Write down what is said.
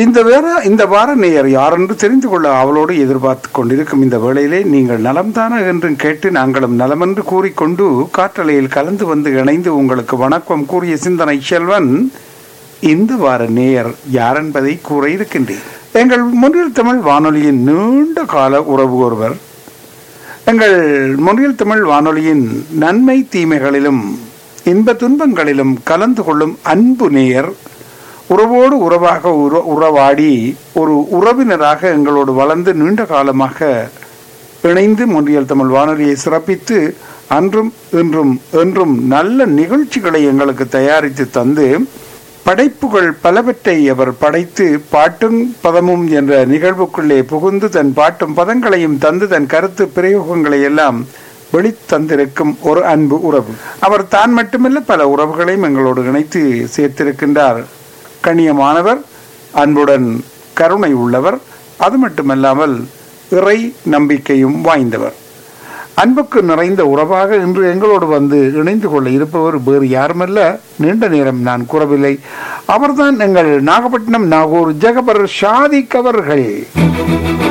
இந்த வேற இந்த வார நேயர் யாரென்று தெரிந்து கொள்ள அவளோடு எதிர்பார்த்து கொண்டிருக்கும் இந்த வேளையிலே நீங்கள் நலம்தானா என்றும் கேட்டு நாங்களும் நலமென்று கூறிக்கொண்டு காற்றலையில் கலந்து வந்து இணைந்து உங்களுக்கு வணக்கம் கூறிய சிந்தனை செல்வன் இந்த வார நேயர் யார் என்பதை கூற இருக்கின்றேன் எங்கள் முன்னில் தமிழ் வானொலியின் நீண்ட கால உறவு ஒருவர் எங்கள் முன்னில் தமிழ் வானொலியின் நன்மை தீமைகளிலும் இன்ப துன்பங்களிலும் கலந்து கொள்ளும் அன்பு நேயர் உறவோடு உறவாக உற உறவாடி ஒரு உறவினராக எங்களோடு வளர்ந்து நீண்ட காலமாக இணைந்து முன்றியல் தமிழ் வானொலியை சிறப்பித்து அன்றும் இன்றும் என்றும் நல்ல நிகழ்ச்சிகளை எங்களுக்கு தயாரித்து தந்து படைப்புகள் பலவற்றை அவர் படைத்து பாட்டும் பதமும் என்ற நிகழ்வுக்குள்ளே புகுந்து தன் பாட்டும் பதங்களையும் தந்து தன் கருத்து பிரயோகங்களை எல்லாம் வெளித்தந்திருக்கும் ஒரு அன்பு உறவு அவர் தான் மட்டுமல்ல பல உறவுகளையும் எங்களோடு இணைத்து சேர்த்திருக்கின்றார் கண்ணியமானவர் அன்புடன் கருணை உள்ளவர் அது மட்டுமல்லாமல் இறை நம்பிக்கையும் வாய்ந்தவர் அன்புக்கு நிறைந்த உறவாக இன்று எங்களோடு வந்து இணைந்து கொள்ள இருப்பவர் வேறு யாருமல்ல நீண்ட நேரம் நான் கூறவில்லை அவர்தான் எங்கள் நாகப்பட்டினம் நாகூர் ஜெகபர் ஷாதிக் அவர்கள்